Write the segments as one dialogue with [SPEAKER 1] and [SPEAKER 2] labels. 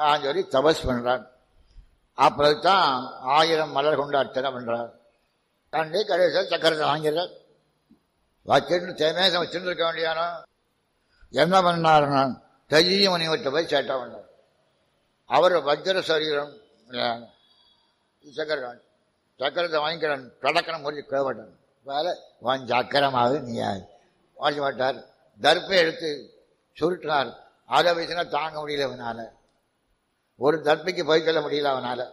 [SPEAKER 1] ஆன்னு சொல்லி தபஸ் பண்றார் அப்புறம் தான் ஆயிரம் மலர் கொண்டு அர்ச்சனை பண்றார் கண்டு கடைசியில் சக்கரத்தை வாங்கிறார் வச்சுட்டு தேமேசம் வச்சுட்டு இருக்க வேண்டியானோ என்ன பண்ணாருன்னா தைரிய முனிவர்கிட்ட போய் சேட்டை பண்ணார் அவர் வஜ்ர சரீரம் சக்கரம் சக்கரத்தை வாங்கிக்கிறான் கடக்கணும் முடிஞ்சு கேவட்டன் வேலை வான் சக்கரமாக நீ வாங்கி மாட்டார் தர்ப்பை எடுத்து சுருட்டினார் அதை வச்சுனா தாங்க முடியல அவனால ஒரு தர்ப்பைக்கு போய் சொல்ல முடியல அவனால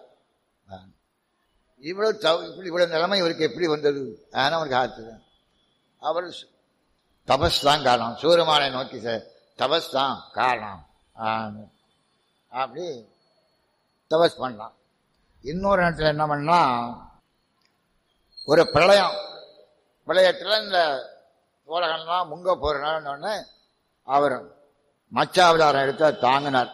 [SPEAKER 1] இவ்வளவு தவ- இப்படி இவ்வளவு நிலைமை இவருக்கு எப்படி வந்தது ஆனால் அவனுக்கு ஆச்சு அவர் தபஸ் தான் காரணம் சூரியமானை நோக்கி செ- தபஸ் தான் காரணம் ஆன்னு. அப்படி தபஸ் பண்ணலாம் இன்னொரு இடத்துல என்ன பண்ணா ஒரு பிரளயம் பிரளயத்தில் இந்த உலகம்லாம் முங்க போறோன்னு அவர் மச்சாவதாரம் எடுத்து தாங்கினார்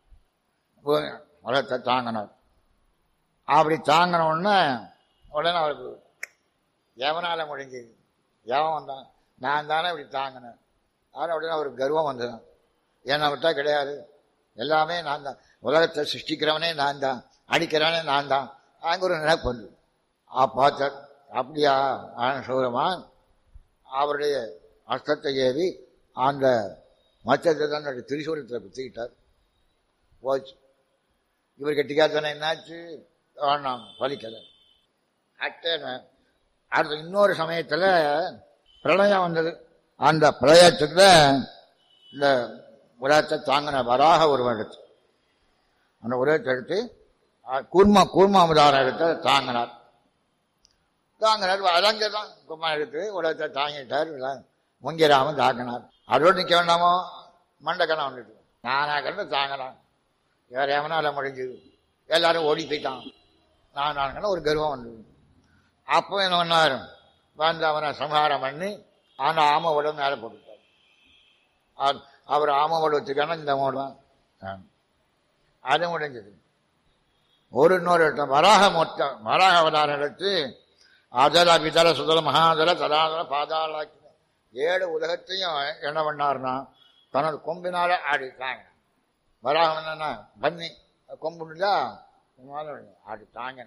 [SPEAKER 1] உலகத்தை தாங்கினார் அப்படி தாங்கின உடனே உடனே அவருக்கு எவனால முடிஞ்சது எவன் வந்தான் நான் தானே இப்படி தாங்கினேன் ஆனால் உடனே அவருக்கு கர்வம் வந்தது என்னை விட்டா கிடையாது எல்லாமே நான் தான் உலகத்தை சிருஷ்டிக்கிறவனே நான் தான் அடிக்கிறவனே நான் தான் அங்கே ஒரு நினைப்பு வந்து ஆ பார்த்தார் அப்படியா ஆன சூரமான் அவருடைய அஸ்தத்தை ஏறி அந்த மச்சத்தை தான் திரிசூலத்தில் குத்திக்கிட்டார் போச்சு இவர் கெட்டிக்காத்தானே என்னாச்சு வேணாம் பலிக்கலை அட்டேன அடுத்த இன்னொரு சமயத்தில் பிரளயம் வந்தது அந்த பிரளயத்துக்கு இந்த உலகத்தை தாங்கின வராக ஒரு எடுத்து அந்த உலகத்தை எடுத்து அஹ், கூர்மா கூர்மாமுதாரம் எடுத்து தாங்கினார் தாங்கினார் அலங்க தான் கும்மா எடுத்து உலகத்தை தாங்கிட்டார் எல்லாம் முங்கிராமன் தாங்கினார் அதோடு நிற்க வேண்டாமோ மண்டக்கணம் வந்துட்டு நானா கண்டு தாங்கினான் வேற எவனால முடிஞ்சது எல்லாரும் ஓடி போயிட்டான் நான் நான் ஒரு கர்வம் வந்தது அப்போ என்ன பண்ணார் வந்து அவனை சம்ஹாரம் பண்ணி அந்த ஆம உடம்பு மேலே போட்டுட்டார் அவர்- அவர் ஆம உடம்புக்கான இந்த மூலம் அது முடிஞ்சது ஒரு இன்னொரு இடத்துல வராக மொத்த வராக அவதாரம் எடுத்து அதல விதல சுதல மகாதல ததாதல பாதாளாக்கி ஏழு உலகத்தையும் என்ன பண்ணார்னா தன்னோட கொம்பினால ஆடிட்டாங்க வராகம் என்னன்னா பன்னி கொம்புண்டா ஆடி தாங்க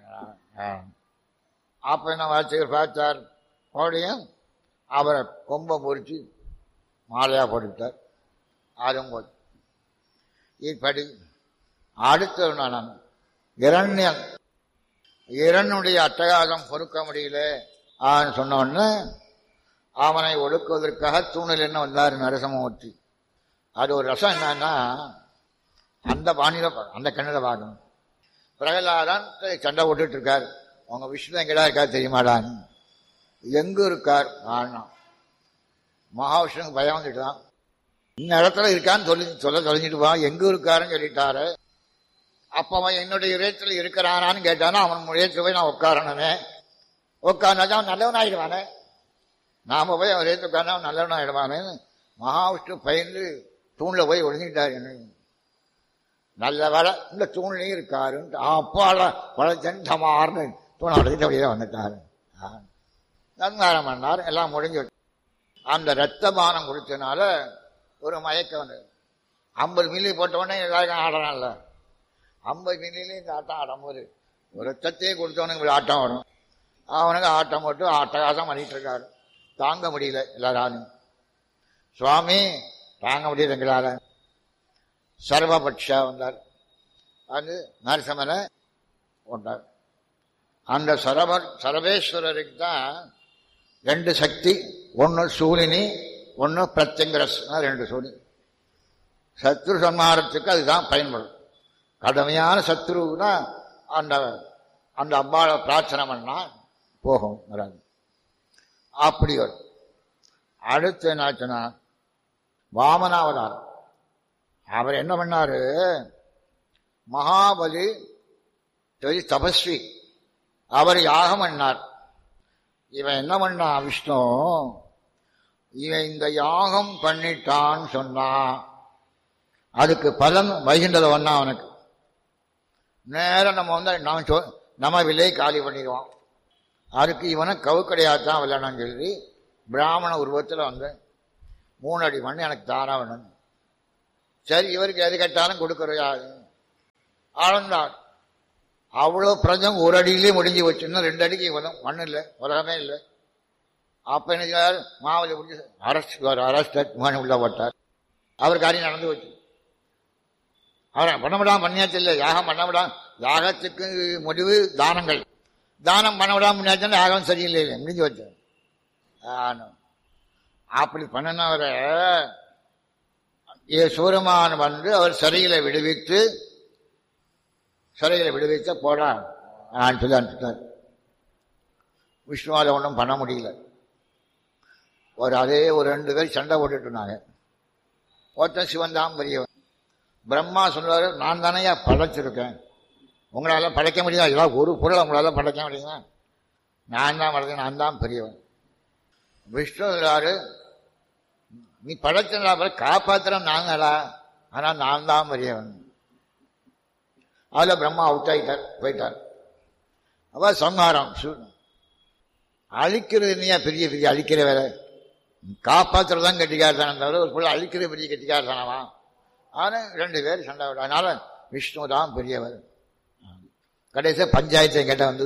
[SPEAKER 1] அப்ப என்ன வாசிகர் பார்த்தார் மறுபடியும் அவரை கொம்பை முறிச்சு மாலையா போட்டுவிட்டார் அதுவும் போச்சு இப்படி அடுத்த நான் இரண்யன் இரனுடைய அட்டகாசம் பொறுக்க முடியல ஆன்னு சொன்ன உடனே அவனை ஒடுக்குவதற்காக தூணில் என்ன வந்தார் நரசமூர்த்தி அது ஒரு ரசம் என்னன்னா அந்த பாணியில பா- அந்த கண்ணில் பார்க்கணும் பிரகலாதன் சண்டை போட்டுட்டு இருக்கார் உங்க விஷ்ணு எங்கடா இருக்கார் தெரியுமாடான்னு எங்க இருக்கார் ஆனா மகாவிஷ்ணுக்கு பயம் வந்துட்டுதான் இந்த இடத்துல இருக்கான்னு சொல்லி சொல்ல தொலைஞ்சிட்டு வா எங்க இருக்காருன்னு சொல்லிட்டாரு அப்ப அவன் என்னுடைய இதயத்தில் இருக்கிறானான்னு கேட்டானா அவன் முயற்சி போய் நான் உட்காரணுமே உட்கார்ந்தா அவன் நல்லவன் ஆயிடுவானே நாம போய் அவன் ரேத்து உட்கார்ந்தா அவன் நல்லவன் ஆயிடுவானேன்னு மகாவிஷ்ணு பயந்து தூண்ல போய் ஒழிஞ்சிட்டார் என்ன நல்ல வேலை இந்த தூண்லையும் இருக்காருன்ட்டு அப்பால பழச்சன் தமார்னு தூணை அடைச்சிட்டு அப்படியே வந்துட்டாரு நன்காரம் பண்ணார் எல்லாம் முடிஞ்சு அந்த ரத்த பானம் குடிச்சனால ஒரு மயக்கம் வந்தது ஐம்பது மில்லி போட்ட உடனே எல்லாருக்கும் ஆடுறான்ல ஐம்பது மில்லியில இந்த ஆட்டம் ஆடும்போது ஒரு ரத்தத்தையே கொடுத்தவனுக்கு ஒரு ஆட்டம் வரும் அவனுக்கு ஆட்டம் போட்டு அட்டகாசம் பண்ணிட்டு இருக்காரு தாங்க முடியல எல்லாராலும் சுவாமி தாங்க முடியல எங்களால சர்வபக்ஷா வந்தார் அது நரசிம்மனை கொண்டார் அந்த சரப சரபேஸ்வரருக்கு தான் ரெண்டு சக்தி ஒன்று சூலினி ஒன்று பிரத்யங்கரஸ் ரெண்டு சூழி சத்ரு சம்ஹாரத்துக்கு அதுதான் பயன்படும் கடுமையான சத்ருனா அந்த அந்த அம்பாவை பிரார்த்தனை பண்ணா போகும் வராது அப்படி வரும் அடுத்து என்னாச்சுன்னா வாமனாவதாரம் அவர் என்ன பண்ணாரு மகாபலி பெரிய தபஸ்வி அவர் யாகம் பண்ணார் இவன் என்ன பண்ணா விஷ்ணு இவன் இந்த யாகம் பண்ணிட்டான்னு சொன்னா அதுக்கு பலன் வைகின்றத ஒன்னா அவனுக்கு நேரம் நம்ம வந்து நம்ம சொ- நம்ம விலை காலி பண்ணிடுவான் அதுக்கு இவனை கவுக்கடையாத்தான் விளையாடணும்னு சொல்லி பிராமண உருவத்தில் வந்து மூணு அடி மண் எனக்கு தாரா வேணும் சரி இவருக்கு எது கேட்டாலும் கொடுக்கறையாது ஆழ்ந்தார் அவ்வளோ பிரஞ்சம் ஒரு அடியிலே முடிஞ்சு வச்சு இன்னும் ரெண்டு அடிக்கு வரும் மண் இல்லை உலகமே இல்லை அப்ப என்ன செய்வார் மாவலி பிடிச்சி அரெஸ்ட் அரெஸ்ட் மகன் உள்ள போட்டார் அவர் காரியம் நடந்து வச்சு அவரை பண்ணவிடாம பண்ணியாச்சு இல்லை யாகம் பண்ணவிடாம யாகத்துக்கு முடிவு தானங்கள் தானம் பண்ணவிடாம பண்ணியாச்சுன்னா யாகம் சரியில்லை இல்லை முடிஞ்சு வச்சு ஆனா, அப்படி பண்ணினவரை ஏ சூரமான் வந்து அவர் சிறையில விடுவித்து சிறையில விடுவித்த போடா ஆன்னு சொல்லி அனுப்பிட்டார் விஷ்ணுவால ஒன்றும் பண்ண முடியல ஒரு அதே ஒரு ரெண்டு பேர் சண்டை போட்டுட்டு இருந்தாங்க ஒருத்தன் சிவன் தான் பெரியவன் பிரம்மா சொல்றாரு நான் தானேயா படைச்சிருக்கேன் உங்களால படைக்க முடியாது ஏதாவது ஒரு பொருளை உங்களால படைக்க முடியுமா நான் தான் படைச்சேன் நான் தான் பெரியவன் விஷ்ணு சொல்றாரு நீ படைச்சா காப்பாத்துறோம் நாங்களா ஆனா நான் தான் பெரியவன் அதுல பிரம்மா அவுட் ஆயிட்டார் போயிட்டார் அவ சங்காரம் சு- அழிக்கிறது இல்லையா பெரிய பெரிய அழிக்கிற வேலை காப்பாத்துறது தான் கெட்டிக்காரதானம் தவிர ஒரு பொருள் அழிக்கிற பெரிய கெட்டிக்காரதானமா ஆனா ரெண்டு பேர் சண்டை விட அதனால விஷ்ணு தான் பெரியவர் கடைசியா பஞ்சாயத்து கேட்ட வந்து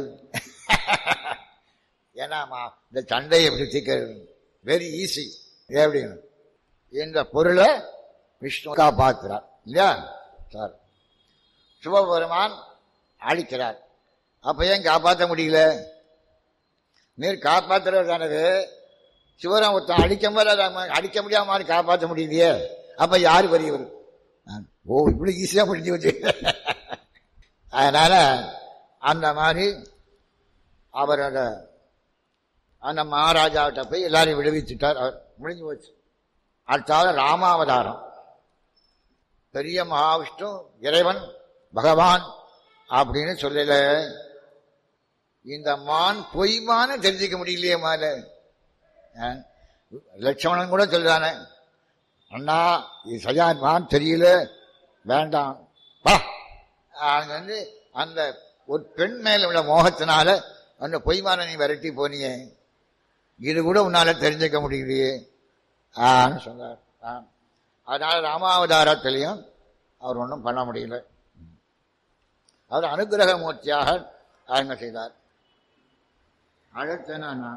[SPEAKER 1] ஏன்னாமா இந்த சண்டையை எப்படி தீர்க்கிறது வெரி ஈஸி எப்படின்னு இந்த பொருளை விஷ்ணு காப்பாத்துறார் இல்லையா சார் சிவபெருமான் அழிக்கிறார் அப்ப ஏன் காப்பாற்ற முடியல நீர் காப்பாத்துறது தானது சிவராம் ஒருத்தன் அழிக்க முடியாத அழிக்க முடியாம மாதிரி காப்பாற்ற முடியலையே அப்ப யாரு பெரியவர் நான், ஓ இப்படி ஈஸியா முடிஞ்சு வச்சு அதனால அந்த மாதிரி அவரோட அந்த மகாராஜாவிட்ட போய் எல்லாரையும் விடுவிச்சுட்டார் அவர் முடிஞ்சு போச்சு அடுத்தாவது ராமாவதாரம் பெரிய மகாவிஷ்ணு இறைவன் பகவான் அப்படின்னு சொல்லல இந்த மான் பொய்மான்னு தெரிஞ்சுக்க முடியலையே மால அஹ், லட்சுமணன் கூட சொல்றானே அண்ணா இது சரியா மான் தெரியல வேண்டாம் வா அங்க வந்து அந்த ஒரு பெண் மேல உள்ள மோகத்தினால அந்த பொய்மான நீ விரட்டி போனியே இது கூட உன்னால தெரிஞ்சுக்க முடியலையே ஆன்னு சொன்னார் ஆ. அதனால ராமாவதாரத்திலையும் அவர் ஒன்றும் பண்ண முடியல அவர் அனுகிரக மூர்த்தியாக அங்க செய்தார் அடுத்து என்னன்னா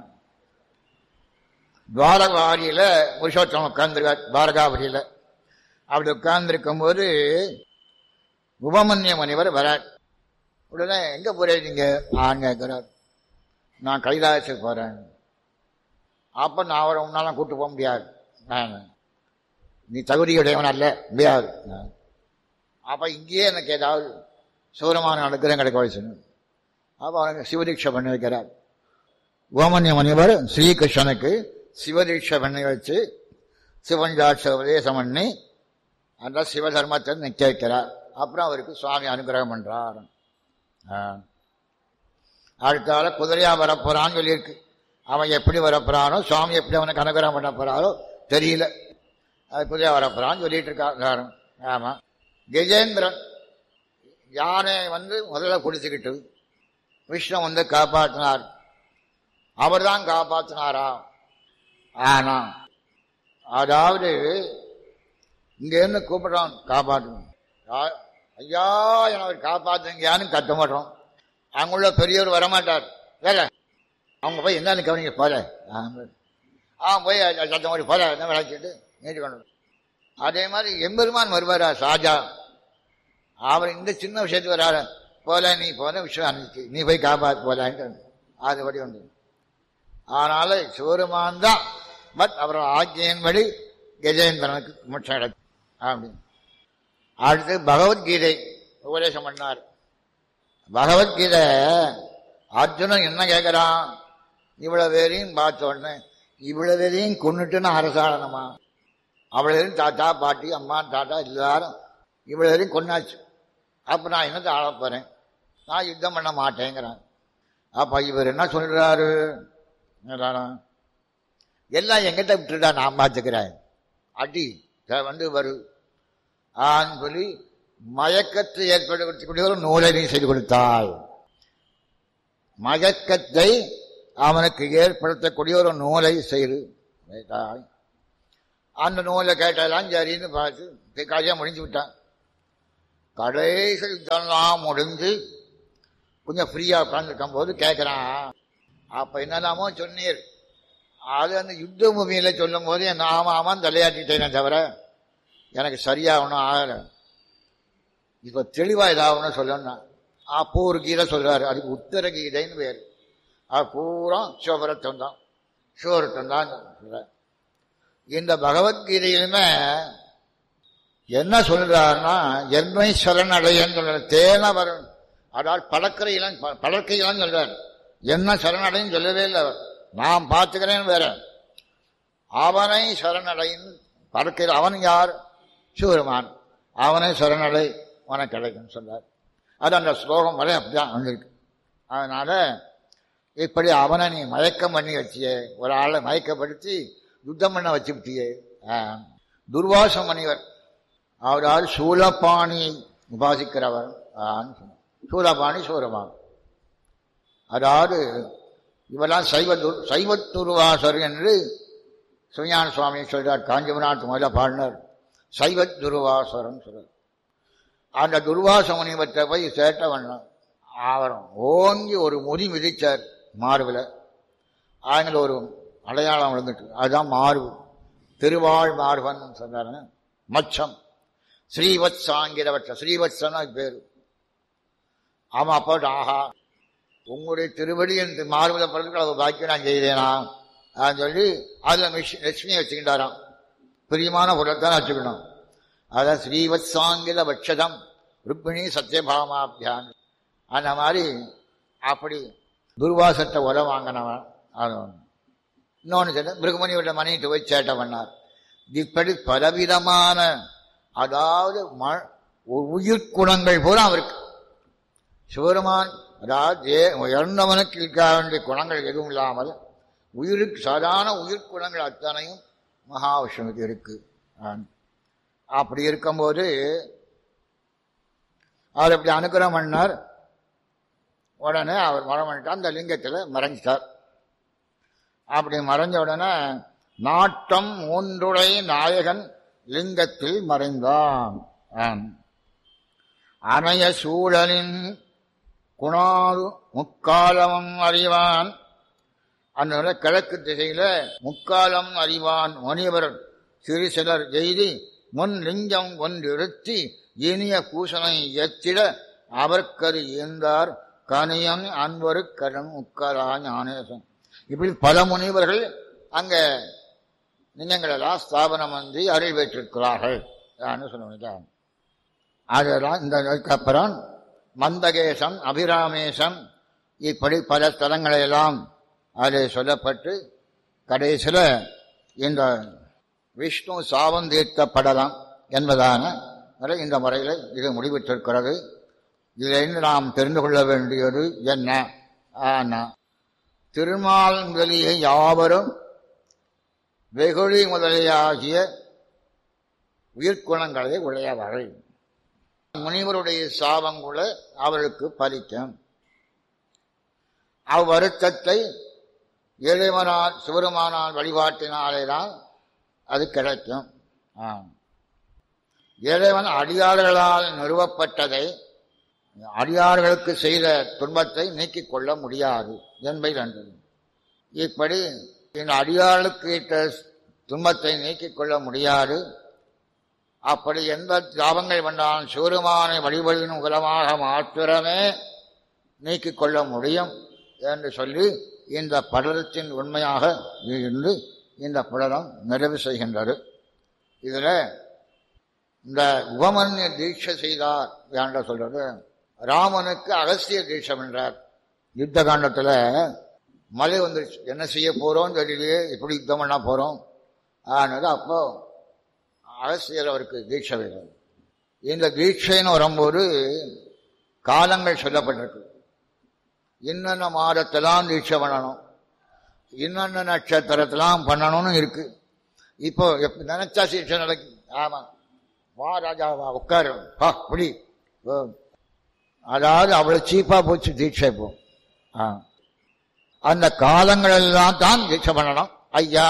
[SPEAKER 1] துவாரகாரியில புருஷோத்தமம் உட்கார்ந்துருக்கார் துவாரகாபுரியில அப்படி உட்கார்ந்துருக்கும் போது உபமன்ய முனிவர் வரார் உடனே எங்க போறீங்க நான் கேட்கிறார் நான் கைலாசத்துக்கு போறேன் அப்ப நான் அவரை உன்னால கூட்டு போக முடியாது நான் நீ தகுதியுடையவன் அல்ல முடியாது நான். அப்ப இங்கேயே எனக்கு ஏதாவது சூரமான அனுகிரகம் கிடைக்க வச்சுன்னு அப்ப அவனுக்கு சிவதீட்சை பண்ணி வைக்கிறார் ஓமன்ய முனிவர் ஸ்ரீகிருஷ்ணனுக்கு சிவதீட்சை பண்ணி வச்சு சிவஞ்சாட்ச உபதேசம் பண்ணி அந்த சிவதர்மத்தை நிக்க வைக்கிறார் அப்புறம் அவருக்கு சுவாமி அனுகிரகம் பண்றார் ஆ. அடுத்தால குதிரையா வரப்போறான்னு சொல்லியிருக்கு அவன் எப்படி வரப்போறானோ சுவாமி எப்படி அவனுக்கு அனுகிரகம் பண்ண போறாரோ தெரியல அது குதிரையா வரப்போறான்னு சொல்லிட்டு இருக்காரு ஆமா கஜேந்திரன் யானை வந்து முதல்ல குடிச்சுக்கிட்டு விஷ்ணு வந்து காப்பாற்றினார் அவர்தான் காப்பாற்றினாரா ஆனா அதாவது இங்க இருந்து கூப்பிடுறான் காப்பாற்றணும் யா- ஐயா என அவர் காப்பாத்துங்கயான்னு கத்த மாட்டோம் அங்குள்ள பெரியவர் வரமாட்டார் வேலை அவங்க போய் என்னன்னு கவனிங்க போல ஆ போய் சத்தம் போய் போல என்ன விளைச்சிட்டு நீட்டு கொண்டு வரு. அதே மாதிரி எம்பெருமான் வருவாரா சாஜா அவர் இந்த சின்ன விஷயத்துக்கு வராரு போல நீ போல விஷயம் அனுப்பிச்சு நீ போய் காப்பாத்து போலான்ட்டு அதுபடி உண்டு ஆனால சிவருமான் தான் பட் அவர் ஆக்கியின்படி கஜேந்திரனுக்கு மோட்சம் கிடைக்கும் அப்படின்னு அடுத்து பகவத்கீதை உபதேசம் பண்ணார் பகவத்கீதை அர்ஜுனன் என்ன கேட்கிறான் இவ்வளவு பேரையும் பார்த்த உடனே இவ்வளவு பேரையும் கொண்டுட்டுன்னு அரசாடணுமா அவ்வளவு தாத்தா பாட்டி அம்மா தாத்தா எல்லாரும் இவ்வளவு பேரையும் கொண்டாச்சு அப்ப நான் என்னத்தை ஆள போறேன் நான் யுத்தம் பண்ண மாட்டேங்கிறேன் அப்ப இவர் என்ன சொல்றாரு என்னடானா, எல்லாம் எங்கிட்ட விட்டுடா நான் பார்த்துக்கிறேன் அடி த- வந்து வரு ஆன்னு சொல்லி மயக்கத்தை ஏற்படுத்தக்கூடிய ஒரு நூலை நீ செய்து கொடுத்தாள் மயக்கத்தை அவனுக்கு ஏற்படுத்தக்கூடிய ஒரு நூலை செய்து வைத்தாள் அந்த நூலை கேட்டதெல்லாம் சரின்னு பார்த்து காரியம் முடிஞ்சு விட்டான் கடைசி யுத்தம்லாம் முடிஞ்சு கொஞ்சம் ஃப்ரீயாக உட்காந்துருக்கும் போது கேட்குறான் அப்போ என்னெல்லாமோ சொன்னீர் அது அந்த யுத்த பூமியில் சொல்லும் போது என் ஆமாம் ஆமாம் தலையாட்டிட்டேனே தவிர எனக்கு சரியாக ஒன்றும் ஆகலை இப்போ தெளிவாக ஏதாவது சொல்லணும் அப்போ ஒரு கீதை சொல்றாரு அதுக்கு உத்தர கீதைன்னு பேர் அது பூரா சிவபுரத்தம் தான் சிவபுரத்தம் தான் சொல்றார் இந்த பகவத்கீதையிலுமே என்ன சொல்றாருன்னா என்னை சரணடையன்னு சொல்ற தேன வரும் அதாவது பழக்கரையிலாம் பழக்கையிலாம் சொல்றாரு என்ன சரணடைன்னு சொல்லவே இல்லை அவர் நான் பார்த்துக்கிறேன்னு வேற அவனை சரணடையின் பழக்கையில் அவன் யார் சிவருமான் அவனை சரணடை உனக்கு கிடைக்கும் சொல்றார் அது அந்த ஸ்லோகம் வரை அப்படிதான் வந்திருக்கு அதனால இப்படி அவனை நீ மயக்கம் பண்ணி வச்சியே ஒரு ஆளை மயக்கப்படுத்தி யுத்தம் பண்ண வச்சுவிட்டியே துர்வாச மணிவர் அவரால் சூலப்பாணி உபாசிக்கிறவர் சூலபாணி சூரபான் அதாவது இவெல்லாம் சைவ சைவ துருவாசர் என்று சிவஞான சுவாமி சொல்றார் காஞ்சிபுராத் முதல பாடினர் சைவ துருவாசரம் சொல்றார் அந்த துர்வாச முனிவற்றை போய் சேட்டவன் அவர் ஓங்கி ஒரு முடி மிதிச்சார் மார்பில் அதில் ஒரு அடையாளம் விழுந்துட்டு அதுதான் மார்பு திருவாழ் மார்பன் சொன்னார் மச்சம் ஸ்ரீவத் சாங்கிரவற்ற ஸ்ரீவத்சனா பேர் ஆமா அப்போ ஆஹா உங்களுடைய திருவடி என்று மார்புல பிறகு அவர் பாக்கியம் நான் செய்தேனா அப்படின்னு சொல்லி அதில் மிஷ் லட்சுமி வச்சுக்கிட்டாராம் பிரியமான பொருளைத்தான் வச்சுக்கணும் அதான் ஸ்ரீவத் சாங்கில பட்சதம் ருக்மிணி சத்யபாமாபியான் அந்த மாதிரி அப்படி துர்வாசத்தை உர வாங்கினவன் அது இன்னொன்று சொல்ல மிருகமணியோட மணிட்டு போய் சேட்டை பண்ணார் இப்படி பலவிதமான அதாவது உயிர் குணங்கள் பூரா அவருக்கு சிவருமான் அதாவது இறந்தவனுக்கு இருக்க வேண்டிய குணங்கள் எதுவும் இல்லாமல் உயிருக்கு சாதாரண உயிர் குணங்கள் அத்தனையும் மகாவிஷ்ணுக்கு இருக்கு அப்படி இருக்கும்போது அவர் அப்படி அனுகிரகம் பண்ணார் உடனே அவர் மரம் பண்ணிட்டார் அந்த லிங்கத்தில் மறைஞ்சிட்டார் அப்படி மறைஞ்ச உடனே நாட்டம் மூன்றுடை நாயகன் லிங்கத்தில் மறைந்தான் அணைய சூழலின் குணாது முக்காலமும் அறிவான் அந்த கிழக்கு திசையில முக்காலம் அறிவான் முனிவர் சிறு சிலர் எய்தி முன் லிங்கம் ஒன்றிருத்தி இனிய பூசனை எத்திட அவர்கரு ஈந்தார் கனியன் அன்பரு கடன் உக்கரா ஞானேசன் இப்படி பல முனிவர்கள் அங்க லிங்கங்களெல்லாம் ஸ்தாபனம் வந்து அருள் பெற்றிருக்கிறார்கள் சொல்லுவாங்க அதெல்லாம் இந்த அப்புறம் மந்தகேசம் அபிராமேசம் இப்படி பல ஸ்தலங்களெல்லாம் அதில் சொல்லப்பட்டு கடைசியில் இந்த விஷ்ணு சாபம் தீர்க்கப்படலாம் என்பதான வரை இந்த முறையில் இது முடிவிட்டிருக்கிறது இதிலிருந்து நாம் தெரிந்து கொள்ள வேண்டியது என்ன ஆனா திருமால் முதலிய யாவரும் வெகுளி முதலியாகிய உயிர்குணங்களை உடையவர்கள் முனிவருடைய சாபம் கூட அவர்களுக்கு பலிக்கும் அவ்வருத்தத்தை இறைவனால் சிவருமானால் வழிபாட்டினாலேதான் அது கிடைக்கும் இறைவன் அடியாளர்களால் நிறுவப்பட்டதை அடியார்களுக்கு செய்த துன்பத்தை நீக்கிக் கொள்ள முடியாது என்பதை நன்றது இப்படி இந்த அடியாளுக்கு ஈட்ட துன்பத்தை நீக்கிக் கொள்ள முடியாது அப்படி எந்த தாபங்கள் வந்தாலும் சிவருமானை வழிபடியின் உலமாக மாத்திரமே நீக்கிக் கொள்ள முடியும் என்று சொல்லி இந்த படலத்தின் உண்மையாக இருந்து இந்த படலம் நிறைவு செய்கின்றது இதில் இந்த உபமன்ய தீட்சை செய்தார் என்ற சொல்றது ராமனுக்கு அகஸ்திய தீட்சம் என்றார் யுத்த காண்டத்தில் மழை வந்துருச்சு என்ன செய்ய போறோம் தெரியலையே எப்படி யுத்தம் பண்ண போறோம் ஆனது அப்போ அகஸ்தியர் அவருக்கு தீட்சை வேணும் இந்த தீட்சைன்னு வரும்போது காலங்கள் சொல்லப்பட்டிருக்கு இன்னென்ன மாதத்தெல்லாம் தீட்சை பண்ணணும் இன்னென்ன நட்சத்திரத்தெல்லாம் பண்ணணும்னு இருக்கு இப்போ எப்ப நினைச்சா தீட்சை நடக்கும் ஆமா வா ராஜா வா உட்காரு வா புடி அதாவது அவ்வளவு சீப்பா போச்சு தீட்சை இப்போ அந்த காலங்கள் எல்லாம் தான் தீட்சை பண்ணணும் ஐயா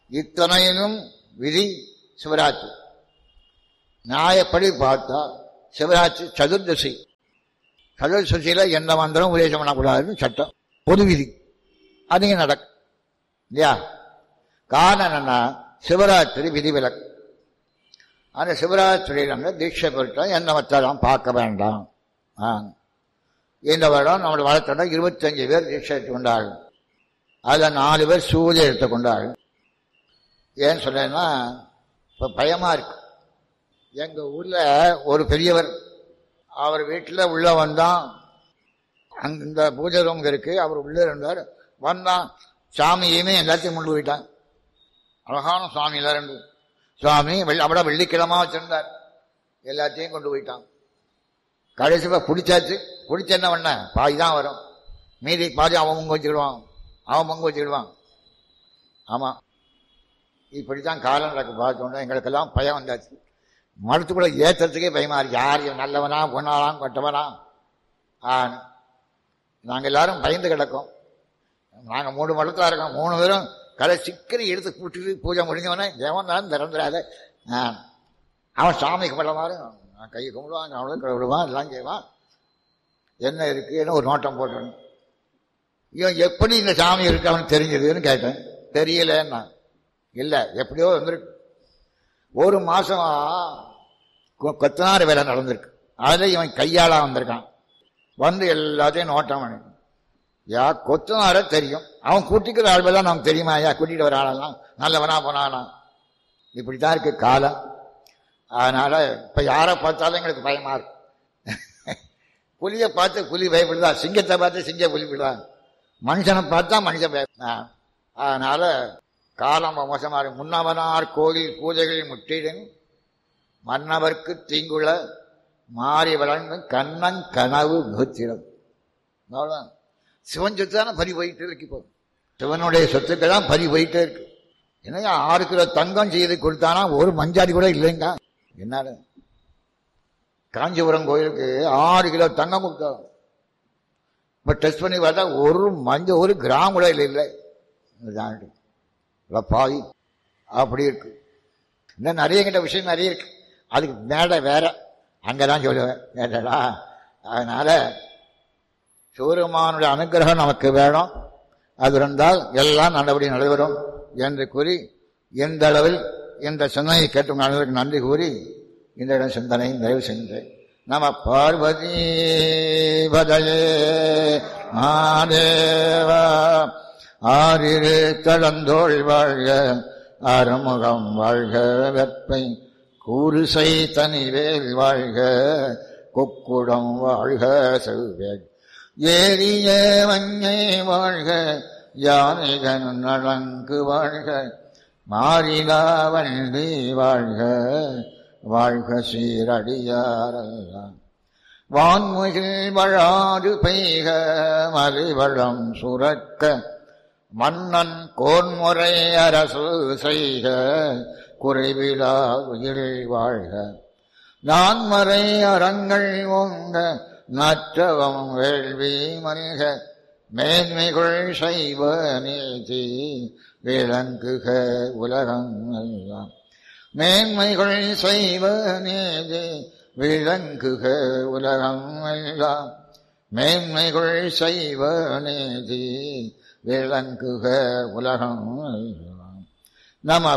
[SPEAKER 1] இத்தனையிலும் விதி சிவராத்திரி நியாயப்படி பார்த்தா சிவராத்திரி சதுர்தசி சதுர்தசியில எந்த மந்திரம் உபதேசம் பண்ணக்கூடாதுன்னு சட்டம் பொது விதி அது இங்க நடக்கும் இல்லையா காரணம் என்னன்னா சிவராத்திரி விதிவிலக்கு அந்த சிவராத்திரியில் வந்து தீட்சை பெற்றால் எந்த மத்தெல்லாம் பார்க்க வேண்டாம் ஆ. இந்த வருடம் நம்மளோட வளர்த்தோட இருபத்தஞ்சு பேர் தீட்சை எடுத்துக்கொண்டார்கள் அதில் நாலு பேர் சூரிய எடுத்துக்கொண்டார்கள் ஏன்னு சொன்னேன்னா இப்போ பயமா இருக்கு எங்க ஊர்ல ஒரு பெரியவர் அவர் வீட்டில் உள்ள வந்தான் அங்க இந்த பூஜை ரூம் இருக்கு அவர் உள்ளே இருந்தார் வந்தான் சாமியுமே எல்லாத்தையும் கொண்டு போயிட்டான் அழகான சுவாமி எல்லாம் ரெண்டு சுவாமி வெள்ளி அவட வெள்ளிக்கிழமா வச்சிருந்தார் எல்லாத்தையும் கொண்டு போயிட்டான் கடைசியில் பிடிச்சாச்சு பிடிச்ச என்ன பண்ண பாதி தான் வரும் மீதி பாதி அவன் பங்கு வச்சுக்கிடுவான் அவன் பங்கு வச்சுக்கிடுவான் ஆமா இப்படித்தான் காலம் நடக்கு பார்த்தோன்னா எங்களுக்கெல்லாம் பயம் வந்தாச்சு மரத்துக்குள்ள ஏத்துறதுக்கே பயமா இருக்கு யார் இவன் நல்லவனா பொண்ணாலாம் கொட்டவனா ஆன்னு நாங்கள் எல்லாரும் பயந்து கிடக்கோம் நாங்கள் மூணு மடத்தில் இருக்கோம் மூணு பேரும் கடை சிக்கரி எடுத்து கூட்டிட்டு பூஜை முடிஞ்சவனே தேவன் தான் திறந்துடாத ஆ. அவன் சாமி கும்பிடமாறு கையை கும்பிடுவான் அவனும் விடுவான் எல்லாம் செய்வான் என்ன இருக்குன்னு ஒரு நோட்டம் போட்டேன் இவன் எப்படி இந்த சாமி இருக்கு அவனுக்கு தெரிஞ்சதுன்னு கேட்டேன் தெரியலன்னா இல்லை எப்படியோ வந்திருக்கு ஒரு மாசம் கொ- கொத்தனார் வேலை நடந்திருக்கு அதில் இவன் கையாளா வந்திருக்கான் வந்து எல்லாத்தையும் நோட்டம் பண்ணி யா கொத்தனார தெரியும் அவன் கூட்டிக்கிற ஆள்வெல்லாம் நமக்கு தெரியுமா ஐயா கூட்டிட்டு வர ஆளெல்லாம் நல்லவனா போனானா இப்படித்தான் இருக்கு காலம் அதனால இப்ப யாரை பார்த்தாலும் எங்களுக்கு பயமா இருக்கு புலியை பார்த்து புலி பயப்படுதா சிங்கத்தை பார்த்து சிங்கம் புலிப்படுதா மனுஷனை பார்த்தா மனுஷன் பய ஆ. அதனால காலம் மோசமா இருக்கு முன்னவனார் கோயில் பூஜைகள் முற்றிடும் மன்னவர்க்கு தீங்குள்ள மாறி வளர்ந்து கண்ணன் கனவு முகத்திடம் அவ்வளவுதான் சிவன் சொத்து தானே பறி போயிட்டு இருக்கு இப்போ சிவனுடைய சொத்துக்கள் தான் பறி போயிட்டே இருக்கு என்னங்க ஆறு கிலோ தங்கம் செய்து கொடுத்தானா ஒரு மஞ்சாடி கூட இல்லைங்க என்னது காஞ்சிபுரம் கோயிலுக்கு ஆறு கிலோ தங்கம் கொடுத்தோம் இப்போ டெஸ்ட் பண்ணி பார்த்தா ஒரு மஞ்ச ஒரு கிராம் கூட இல்லை இல்லை இதுதான் இருக்கு. இவ்வளோ பாவி அப்படி இருக்கு இன்னும் நிறைய கிட்ட விஷயம் நிறைய இருக்கு அதுக்கு மேடை வேற அங்கதான் சொல்லுவேன் கேட்டடா அதனால சிவருமானுடைய அனுகிரகம் நமக்கு வேணும் அது இருந்தால் எல்லாம் நல்லபடி நடைபெறும் என்று கூறி எந்த அளவில் இந்த சிந்தனையை கேட்டும் அனைவருக்கு நன்றி கூறி இந்த இடம் சிந்தனை நிறைவு சென்றேன் நம பார்வதி பதயே மாதேவா ஆறிரு தளந்தோள் வாழ்க அறுமுகம் வாழ்க வெப்பை கூறுசை தனிவேல் வாழ்க கொக்குடம் வாழ்க செவ்வேல் ஏறிய வஞ்சை வாழ்க யானைகன் நலங்கு வாழ்க மாறிலா வண்டி வாழ்க வாழ்க சீரடியாரெல்லாம் வான்முகில் வழாது பெய்க மலிவளம் சுரக்க மன்னன் கோன்முறை அரசு செய்க குறைவிலா உயிர் வாழ்க நான்மறை அறங்கள் ஓங்க நற்றவம் வேள்வி மல்க மேன்மைகள் செய்வ நீதி விளங்குக உலகம் எல்லாம் மேன்மைகள் செய்வ நீதி விளங்குக உலகம் எல்லாம் மேன்மைகள் செய்வ நீதி விளங்குக உலகம் எல்லாம் நம